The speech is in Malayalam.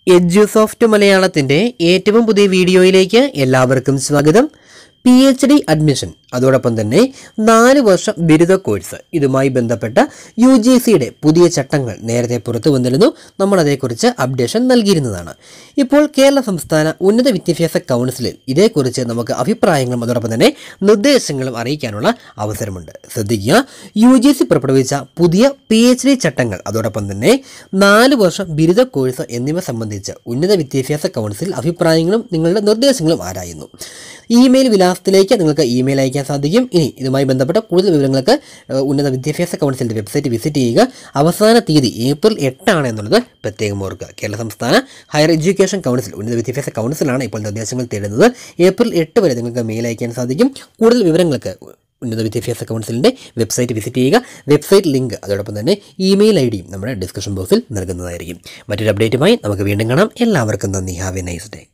എഡ്യൂസോഫ്റ്റ് മലയാളത്തിൻ്റെ ഏറ്റവും പുതിയ വീഡിയോയിലേക്ക് എല്ലാവർക്കും സ്വാഗതം പി എച്ച് ഡി അഡ്മിഷൻ അതോടൊപ്പം തന്നെ നാല് വർഷം ബിരുദ കോഴ്സ് ഇതുമായി ബന്ധപ്പെട്ട യു ജി സിയുടെ പുതിയ ചട്ടങ്ങൾ നേരത്തെ പുറത്തു വന്നിരുന്നു നമ്മൾ അതേക്കുറിച്ച് അപ്ഡേഷൻ നൽകിയിരുന്നതാണ് ഇപ്പോൾ കേരള സംസ്ഥാന ഉന്നത വിദ്യാഭ്യാസ കൗൺസിലിൽ ഇതേക്കുറിച്ച് നമുക്ക് അഭിപ്രായങ്ങളും അതോടൊപ്പം തന്നെ നിർദ്ദേശങ്ങളും അറിയിക്കാനുള്ള അവസരമുണ്ട് ശ്രദ്ധിക്കുക യു ജി സി പുറപ്പെടുവിച്ച പുതിയ പി എച്ച് ഡി ചട്ടങ്ങൾ അതോടൊപ്പം തന്നെ നാല് വർഷം ബിരുദ കോഴ്സ് എന്നിവ സംബന്ധിച്ച് ഉന്നത വിദ്യാഭ്യാസ കൗൺസിൽ അഭിപ്രായങ്ങളും നിങ്ങളുടെ നിർദ്ദേശങ്ങളും ആരായുന്നു ഇമെയിൽ വിലാസത്തിലേക്ക് നിങ്ങൾക്ക് ഇമെയിൽ അയക്കാൻ സാധിക്കും ഇനി ഇതുമായി ബന്ധപ്പെട്ട കൂടുതൽ വിവരങ്ങൾക്ക് ഏഹ്, ഉന്നത വിദ്യാഭ്യാസ കൗൺസിലിൻ്റെ വെബ്സൈറ്റ് വിസിറ്റ് ചെയ്യുക അവസാന തീയതി ഏപ്രിൽ എട്ടാണ് എന്നുള്ളത് പ്രത്യേകം ഓർക്കുക കേരള സംസ്ഥാന ഹയർ എഡ്യൂക്കേഷൻ കൗൺസിൽ ഉന്നത വിദ്യാഭ്യാസ കൗൺസിലാണ് ഇപ്പോൾ നിർദ്ദേശങ്ങൾ തേടുന്നത് ഏപ്രിൽ എട്ട് വരെ നിങ്ങൾക്ക് മെയിൽ അയക്കാൻ സാധിക്കും കൂടുതൽ വിവരങ്ങൾക്ക് ഉന്നത വിദ്യാഭ്യാസ കൗൺസിലിൻ്റെ വെബ്സൈറ്റ് വിസിറ്റ് ചെയ്യുക വെബ്സൈറ്റ് ലിങ്ക് അതോടൊപ്പം തന്നെ ഇമെയിൽ ഐ ഡിയും നമ്മുടെ ഡിസ്കഷൻ ബോക്സിൽ നൽകുന്നതായിരിക്കും മറ്റൊരു അപ്ഡേറ്റുമായി നമുക്ക് വീണ്ടും കാണാം എല്ലാവർക്കും നന്ദി ഹാവ് എ നൈസ് ഡേ